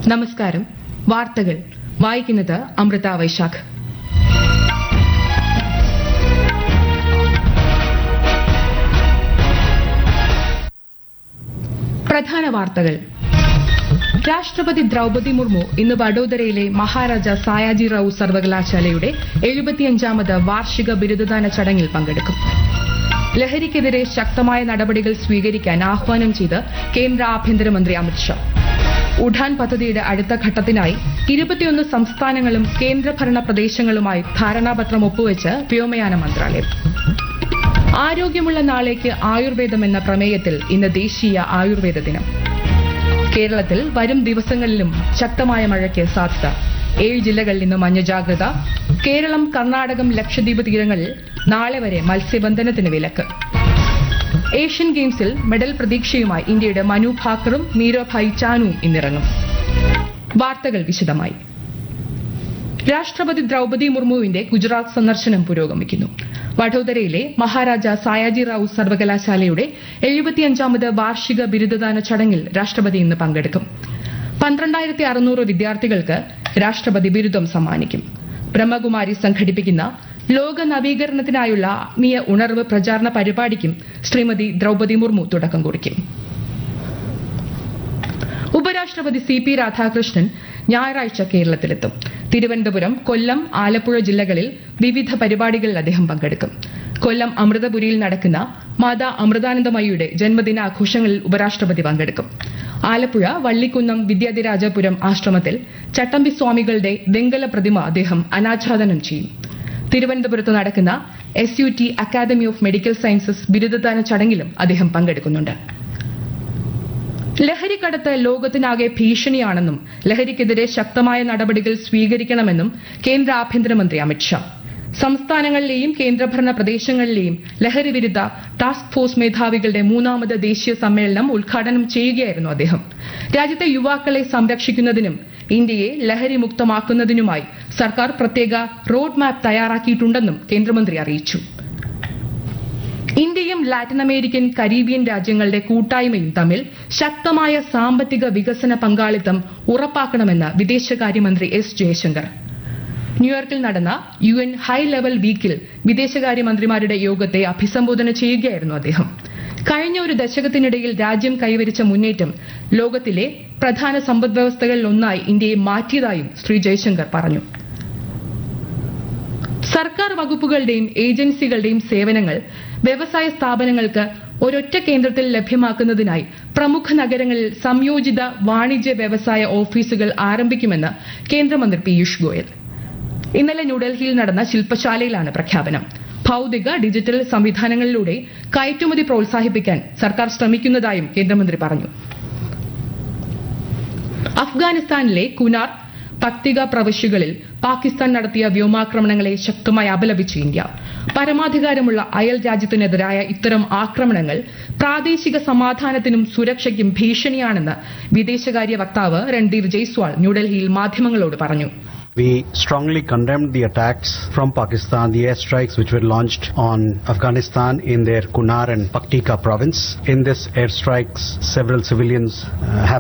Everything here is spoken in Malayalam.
നമസ്കാരം വാർത്തകൾ വായിക്കുന്നത് അമൃത വൈശാഖ് പ്രധാന വാർത്തകൾ രാഷ്ട്രപതി ദ്രൌപതി മുർമു ഇന്ന് വഡോദരയിലെ മഹാരാജ സായാജി റാവു സർവകലാശാലയുടെ എഴുപത്തിയഞ്ചാമത് വാർഷിക ബിരുദദാന ചടങ്ങിൽ പങ്കെടുക്കും ലഹരിക്കെതിരെ ശക്തമായ നടപടികൾ സ്വീകരിക്കാൻ ആഹ്വാനം ചെയ്ത് കേന്ദ്ര ആഭ്യന്തരമന്ത്രി അമിത്ഷാ ഉഡാൻ പദ്ധതിയുടെ അടുത്ത ഘട്ടത്തിനായി ഇരുപത്തിയൊന്ന് സംസ്ഥാനങ്ങളും കേന്ദ്രഭരണ പ്രദേശങ്ങളുമായി ധാരണാപത്രം ഒപ്പുവെച്ച് വ്യോമയാന മന്ത്രാലയം ആരോഗ്യമുള്ള നാളേക്ക് ആയുർവേദം എന്ന പ്രമേയത്തിൽ ഇന്ന് ദേശീയ ആയുർവേദ ദിനം കേരളത്തിൽ വരും ദിവസങ്ങളിലും ശക്തമായ മഴയ്ക്ക് സാധ്യത ഏഴ് ജില്ലകളിൽ ഇന്ന് മഞ്ഞ ജാഗ്രത കേരളം കർണാടകം ലക്ഷദ്വീപ് തീരങ്ങളിൽ നാളെ വരെ മത്സ്യബന്ധനത്തിന് വിലക്ക് ഏഷ്യൻ ഗെയിംസിൽ മെഡൽ പ്രതീക്ഷയുമായി ഇന്ത്യയുടെ മനു ഭാക്കറും മീരാഭായ് ചാനുവും ഇന്നിറങ്ങും വാർത്തകൾ വിശദമായി രാഷ്ട്രപതി ദ്രൌപതി മുർമുവിന്റെ ഗുജറാത്ത് സന്ദർശനം പുരോഗമിക്കുന്നു വഡോദരയിലെ മഹാരാജ സായാജി റാവു സർവകലാശാലയുടെ എഴുപത്തിയഞ്ചാമത് വാർഷിക ബിരുദദാന ചടങ്ങിൽ രാഷ്ട്രപതി ഇന്ന് പങ്കെടുക്കും പന്ത്രണ്ടായിരത്തി അറുന്നൂറ് വിദ്യാർത്ഥികൾക്ക് രാഷ്ട്രപതി ബിരുദം സമ്മാനിക്കും ബ്രഹ്മകുമാരി സംഘടിപ്പിക്കുന്ന ലോക നവീകരണത്തിനായുള്ള ആത്മീയ ഉണർവ് പ്രചാരണ പരിപാടിക്കും ശ്രീമതി ദ്രൌപതി മുർമു തുടക്കം കുറിക്കും ഉപരാഷ്ട്രപതി സി പി രാധാകൃഷ്ണൻ ഞായറാഴ്ച കേരളത്തിലെത്തും തിരുവനന്തപുരം കൊല്ലം ആലപ്പുഴ ജില്ലകളിൽ വിവിധ പരിപാടികളിൽ അദ്ദേഹം പങ്കെടുക്കും കൊല്ലം അമൃതപുരിയിൽ നടക്കുന്ന മാതാ അമൃതാനന്ദമയിയുടെ ജന്മദിനാഘോഷങ്ങളിൽ ഉപരാഷ്ട്രപതി പങ്കെടുക്കും ആലപ്പുഴ വള്ളിക്കുന്നം വിദ്യാധിരാജപുരം ആശ്രമത്തിൽ ചട്ടമ്പി സ്വാമികളുടെ വെങ്കല പ്രതിമ അദ്ദേഹം അനാച്ഛാദനം ചെയ്യും തിരുവനന്തപുരത്ത് നടക്കുന്ന S U T academy of medical sciences ബിരുദദാന ചടങ്ങിലും അദ്ദേഹം പങ്കെടുക്കുന്നുണ്ട് ലഹരിക്കടത്ത് ലോകത്തിനാകെ ഭീഷണിയാണെന്നും ലഹരിക്കെതിരെ ശക്തമായ നടപടികൾ സ്വീകരിക്കണമെന്നും കേന്ദ്ര ആഭ്യന്തരമന്ത്രി അമിത്ഷാ സംസ്ഥാനങ്ങളിലെയും കേന്ദ്രഭരണ പ്രദേശങ്ങളിലെയും ലഹരി വിരുദ്ധ ടാസ്ക് ഫോഴ്സ് മേധാവികളുടെ മൂന്നാമത് ദേശീയ സമ്മേളനം ഉദ്ഘാടനം ചെയ്യുകയായിരുന്നു അദ്ദേഹം രാജ്യത്തെ യുവാക്കളെ സംരക്ഷിക്കുന്നതിനും ഇന്ത്യയെ ലഹരി മുക്തമാക്കുന്നതിനുമായി സർക്കാർ പ്രത്യേക റോഡ് മാപ്പ് തയ്യാറാക്കിയിട്ടുണ്ടെന്നും കേന്ദ്രമന്ത്രി അറിയിച്ചു ഇന്ത്യയും ലാറ്റിൻ അമേരിക്കൻ കരീബിയൻ രാജ്യങ്ങളുടെ കൂട്ടായ്മയും തമ്മിൽ ശക്തമായ സാമ്പത്തിക വികസന പങ്കാളിത്തം ഉറപ്പാക്കണമെന്ന് വിദേശകാര്യമന്ത്രി എസ് ജയശങ്കർ ന്യൂയോർക്കിൽ നടന്ന യു എൻ ഹൈ ലെവൽ വീക്കിൽ വിദേശകാര്യമന്ത്രിമാരുടെ യോഗത്തെ അഭിസംബോധന ചെയ്യുകയായിരുന്നു അദ്ദേഹം കഴിഞ്ഞ ഒരു ദശകത്തിനിടയിൽ രാജ്യം കൈവരിച്ച മുന്നേറ്റം ലോകത്തിലെ പ്രധാന സമ്പദ്വ്യവസ്ഥകളിൽ ഒന്നായി ഇന്ത്യയെ മാറ്റിയതായും ശ്രീ ജയശങ്കർ പറഞ്ഞു സർക്കാർ വകുപ്പുകളുടെയും ഏജൻസികളുടെയും സേവനങ്ങൾ വ്യവസായ സ്ഥാപനങ്ങൾക്ക് ഒരൊറ്റ കേന്ദ്രത്തിൽ ലഭ്യമാക്കുന്നതിനായി പ്രമുഖ നഗരങ്ങളിൽ സംയോജിത വാണിജ്യ വ്യവസായ ഓഫീസുകൾ ആരംഭിക്കുമെന്ന് കേന്ദ്രമന്ത്രി പീയൂഷ് ഗോയൽ ഇന്നലെ ന്യൂഡൽഹിയിൽ നടന്ന ശില്പശാലയിലാണ് പ്രഖ്യാപനം ഭൌതിക ഡിജിറ്റൽ സംവിധാനങ്ങളിലൂടെ കയറ്റുമതി പ്രോത്സാഹിപ്പിക്കാൻ സർക്കാർ ശ്രമിക്കുന്നതായും കേന്ദ്രമന്ത്രി പറഞ്ഞു അഫ്ഗാനിസ്ഥാനിലെ കുനാർ പക്തിക പ്രവിശ്യകളിൽ പാകിസ്ഥാൻ നടത്തിയ വ്യോമാക്രമണങ്ങളെ ശക്തമായി അപലപിച്ച് ഇന്ത്യ പരമാധികാരമുള്ള അയൽ രാജ്യത്തിനെതിരായ ഇത്തരം ആക്രമണങ്ങൾ പ്രാദേശിക സമാധാനത്തിനും സുരക്ഷയ്ക്കും ഭീഷണിയാണെന്ന് വിദേശകാര്യ വക്താവ് രൺദീർ ജയ്സ്വാൾ ന്യൂഡൽഹിയിൽ മാധ്യമങ്ങളോട് പറഞ്ഞു We strongly condemned the attacks from Pakistan, the airstrikes which were launched on Afghanistan in their Kunar and Paktika province. In this airstrikes, several civilians uh, have